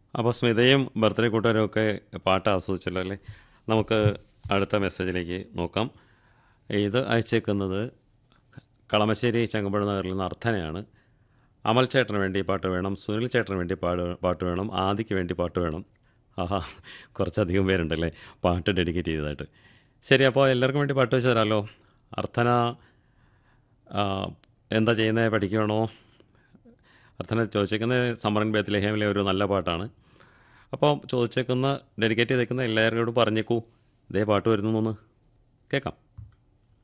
അപ്പോൾ സ്മിതയും ബർത്ത്ഡേ കൂട്ടുകാരും ഒക്കെ പാട്ട് ആസ്വദിച്ചല്ലോ അല്ലേ നമുക്ക് അടുത്ത മെസ്സേജിലേക്ക് നോക്കാം ഇത് അയച്ചേക്കുന്നത് കളമശ്ശേരി ചങ്ങമ്പുഴ നഗറിൽ നിന്ന് അർത്ഥനയാണ് അമൽ ചേട്ടന് വേണ്ടി പാട്ട് വേണം സുനിൽ ചേട്ടന് വേണ്ടി പാട് പാട്ട് വേണം ആദിക്ക് വേണ്ടി പാട്ട് വേണം ആഹാ കുറച്ചധികം പേരുണ്ടല്ലേ പാട്ട് ഡെഡിക്കേറ്റ് ചെയ്തതായിട്ട് ശരി അപ്പോൾ എല്ലാവർക്കും വേണ്ടി പാട്ട് വെച്ച് തരാമല്ലോ അർത്ഥന ആ, എന്താ ചെയ്യുന്നത് പഠിക്കുകയാണോ അർത്ഥന ചോദിച്ചേക്കുന്നത് സമറൻ ബേത്ത്ലേഹേമിലെ ഒരു നല്ല പാട്ടാണ് അപ്പോൾ ചോദിച്ചേക്കുന്ന ഡെഡിക്കേറ്റ് ചെയ്തേക്കുന്ന എല്ലാവരോടും പറഞ്ഞേക്കൂ ഇതേ പാട്ട് വരുന്നു എന്ന് കേൾക്കാം